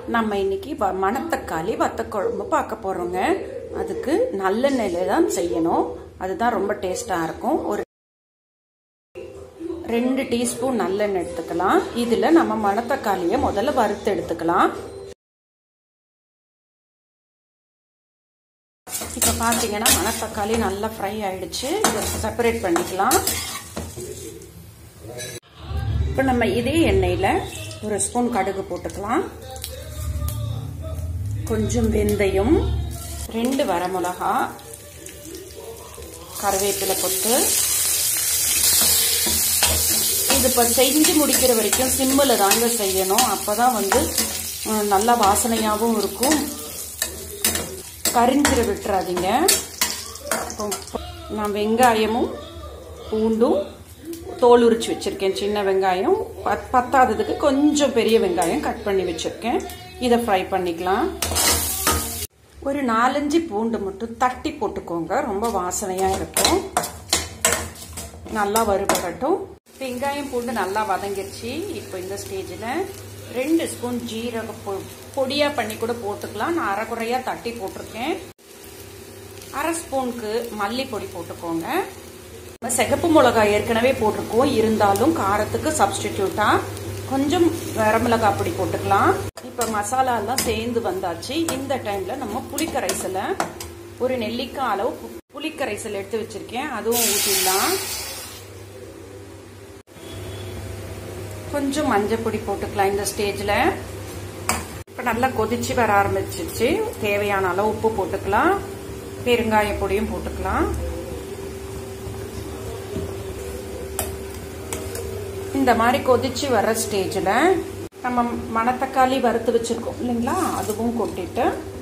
நம்ம இன்னைக்கு வ- மணத்தக்காளி வத்த குழம்பு பார்க்க போறோங்க அதுக்கு நல்லெண்ணெயில தான் செய்யணும் அதுதான் ரொம்ப டேஸ்டா இருக்கும் ஒரு ரெண்டு டீஸ்பூன் நல்லெண்ணெய் எடுத்துக்கலாம் இதுல நம்ம மணத்தக்காளியை முதல்ல வறுத்து எடுத்துக்கலாம் இப்போ பார்த்தீங்கன்னா மணத்தக்காளி நல்லா ஃப்ரை ஆயிடுச்சு இதை செப்பரேட் பண்ணிக்கலாம் இப்போ நம்ம இதே எண்ணெயில் ஒரு ஸ்பூன் கடுகு போட்டுக்கலாம் கொஞ்சம் வெந்தயம் ரெண்டு வரமிளகா கருவேப்பிலை கொத்து இது இப்போ செஞ்சு முடிக்கிற வரைக்கும் சிம்மில் தாங்க செய்யணும் அப்போ தான் வந்து அஹ், நல்லா வாசனையாகவும் இருக்கும் கரிஞ்சிர விட்டுறாதீங்க இப்போ நான் வெங்காயமும் பூண்டும் தோல் உரிச்சு வச்சிருக்கேன் சின்ன வெங்காயம் பத்- பத்தாததுக்கு கொஞ்சம் பெரிய வெங்காயம் கட் பண்ணி வச்சிருக்கேன் இதை ஃப்ரை பண்ணிக்கலாம் ஒரு நாலஞ்சு பூண்டு மட்டும் தட்டி போட்டுக்கோங்க ரொம்ப வாசனையா இருக்கும் நல்லா வறுபடட்டும் வெங்காயம் பூண்டு நல்லா வதங்கிருச்சு இப்போ இந்த ஸ்டேஜில் ரெண்டு ஸ்பூன் ஜீரக பொ- பொடியா பண்ணி கூட போட்டுக்கலாம் நான் அரைக்குறையா தட்டி போட்டிருக்கேன் அரை ஸ்பூனுக்கு மல்லிப்பொடி போட்டுக்கோங்க நம்ம சிகப்பு மிளகாய் ஏற்கனவே போட்டிருக்கோம் இருந்தாலும் காரத்துக்கு சப்ஸ்டிடியூட்டா கொஞ்சம் வரமிளகாய் பொடி போட்டுக்கலாம் இப்போ மசாலா எல்லாம் சேர்ந்து வந்தாச்சு இந்த டைம்ல நம்ம புளிக்கரைசலை ஒரு நெல்லிக்காய் அளவு பு- புளிக்கரைசல் எடுத்து வச்சிருக்கேன் அதுவும் ஊற்றிடலாம் கொஞ்சம் மஞ்சள் பொடி போட்டுக்கலாம் இந்த ஸ்டேஜில் இப்போ நல்லா கொதிச்சு வர ஆரம்பிச்சிருச்சு தேவையான அளவு உப்பு போட்டுக்கலாம் பெருங்காய பொடியும் போட்டுக்கலாம் இந்த மாதிரி கொதிச்சு வர ஸ்டேஜில் நம்ம மணத்தக்காளி வறுத்து வச்சிருக்கோம் இல்லைங்களா அதுவும் கொட்டிட்டு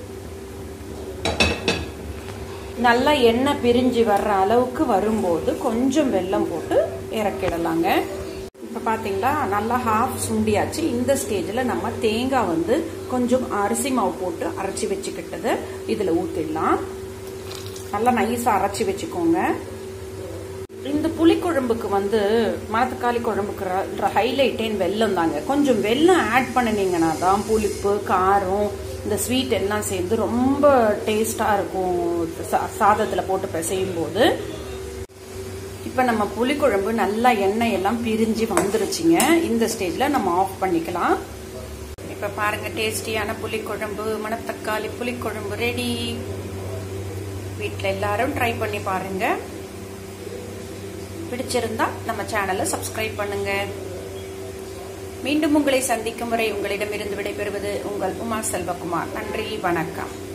நல்லா எண்ணெய் பிரிஞ்சு வர்ற அளவுக்கு வரும்போது கொஞ்சம் வெல்லம் போட்டு இறக்கிடலாங்க இப்போ பார்த்தீங்களா நல்லா ஹாஃப் சுண்டியாச்சு இந்த ஸ்டேஜில் நம்ம தேங்காய் வந்து கொஞ்சம் அரிசி மாவு போட்டு அரைச்சி வச்சுக்கிட்டது இதில் ஊற்றிடலாம் நல்லா நைஸாக அரைச்சி வச்சுக்கோங்க இந்த புளிக்குழம்புக்கு வந்து மணத்தக்காளி குழம்புக்கு ஹைலைட்டே வெல்லம் தாங்க கொஞ்சம் வெல்லம் ஆட் பண்ணினீங்கன்னா தான் புளிப்பு காரம் இந்த ஸ்வீட் எல்லாம் சேர்ந்து ரொம்ப டேஸ்டாக இருக்கும் சா- சாதத்துல போட்டு பிசையும் போது இப்போ நம்ம புளிக்குழம்பு நல்லா எண்ணெய் எல்லாம் பிரிஞ்சு வந்துருச்சுங்க இந்த ஸ்டேஜில் நம்ம ஆஃப் பண்ணிக்கலாம் இப்போ பாருங்க டேஸ்டியான புளிக்குழம்பு மணத்தக்காளி புளிக்குழம்பு ரெடி வீட்டில் எல்லாரும் ட்ரை பண்ணி பாருங்க பிடிச்சிருந்தா நம்ம சேனலை சப்ஸ்கிரைப் பண்ணுங்க மீண்டும் உங்களை சந்திக்கும் வரை உங்களிடமிருந்து விடைபெறுவது உங்கள் உமா செல்வகுமார் நன்றி வணக்கம்